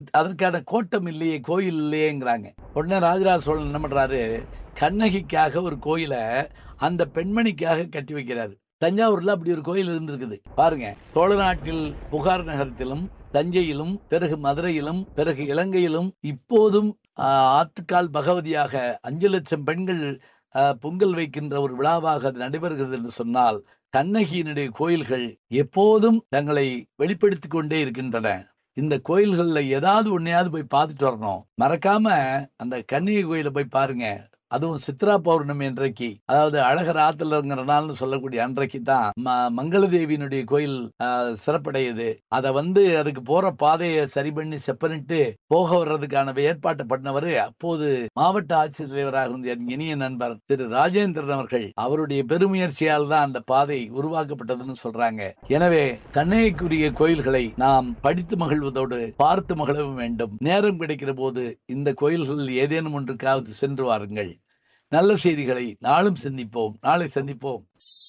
அதற்கான கோட்டம் இல்லையே கோயில் இல்லையேங்கிறாங்க உடனே ராஜராஜ சோழன் என்ன பண்றாரு கண்ணகிக்காக ஒரு கோயிலை அந்த பெண்மணிக்காக கட்டி வைக்கிறாரு தஞ்சாவூர்ல அப்படி ஒரு கோயில் இருந்திருக்குது பாருங்க சோழ நாட்டில் புகார் நகரத்திலும் தஞ்சையிலும் பிறகு மதுரையிலும் பிறகு இலங்கையிலும் இப்போதும் ஆஹ், ஆற்றுக்கால் பகவதியாக அஞ்சு லட்சம் பெண்கள் ஆஹ், பொங்கல் வைக்கின்ற ஒரு விழாவாக அது நடைபெறுகிறது என்று சொன்னால் கண்ணகியினுடைய கோயில்கள் எப்போதும் தங்களை வெளிப்படுத்திக் கொண்டே இருக்கின்றன இந்த கோயில்கள்ல ஏதாவது ஒன்னையாவது போய் பார்த்துட்டு வரணும் மறக்காம அந்த கன்னிகை கோயிலை போய் பாருங்க அதுவும் சித்ரா பௌர்ணமி அன்றைக்கு அதாவது அழகர் ஆத்துலங்கிற நாள்னு சொல்லக்கூடிய அன்றைக்கு தான் ம- மங்களதேவியினுடைய கோயில் ஆஹ், சிறப்படையுது அதை வந்து அதுக்கு போற பாதையை சரி பண்ணி செப்பனிட்டு போக வர்றதுக்கான ஏற்பாட்டை பண்ணவர் அப்போது மாவட்ட ஆட்சித்தலைவராக இருந்த என் இனிய நண்பர் திரு ராஜேந்திரன் அவர்கள் அவருடைய பெருமுயற்சியால் தான் அந்த பாதை உருவாக்கப்பட்டதுன்னு சொல்றாங்க எனவே கண்ணைக்குரிய கோயில்களை நாம் படித்து மகிழ்வதோடு பார்த்து மகிழவும் வேண்டும் நேரம் கிடைக்கிற போது இந்த கோயில்களில் ஏதேனும் ஒன்றுக்காவது சென்று வாருங்கள் நல்ல செய்திகளை நாளும் சந்திப்போம் நாளை சந்திப்போம்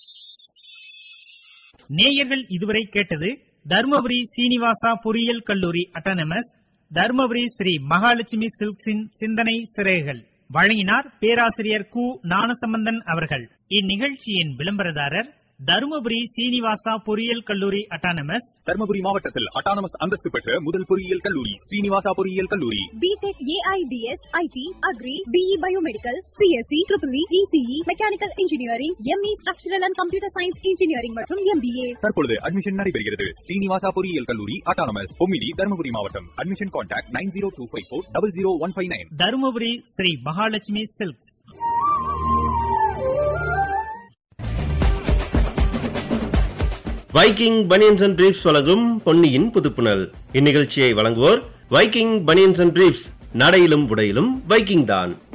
நேயர்கள் இதுவரை கேட்டது தர்மபுரி சீனிவாசா பொறியியல் கல்லூரி அட்டானமஸ் தர்மபுரி ஸ்ரீ மகாலட்சுமி சில்க்ஸின் சிந்தனை சிறைகள் வழங்கினார் பேராசிரியர் கு ஞானசம்பந்தன் அவர்கள் இந்நிகழ்ச்சியின் விளம்பரதாரர் தருமபுரி சீனிவாசா பொறியியல் கல்லூரி அட்டானமஸ் தர்மபுரி மாவட்டத்தில் அட்டானமஸ் அந்தஸ்து பெற்ற முதல் பொறியியல் கல்லூரி ஸ்ரீனிவாசா பொறியியல் கல்லூரி BTech AIDS IT agri BE biomedical CSC triple ECE mechanical engineering ME structural and computer science engineering மற்றும் எம்பிஏ தற்பொழுது அட்மிஷன் நடைபெறுகிறது ஸ்ரீனிவாசா பொறியியல் கல்லூரி அட்டானமஸ் பொம்மிடி தர்மபுரி மாவட்டம் admission contact nine zero two five four double zero one five nine Dharmapuri Sri Mahalakshmi silks Viking banians and briefs வழங்கும் பொன்னியின் புதுப்புணல் இந்நிகழ்ச்சியை வழங்குவோர் வைக்கிங் பனியன்ஸ் அண்ட் பிரீப்ஸ் நடையிலும் உடையிலும் வைக்கிங் தான்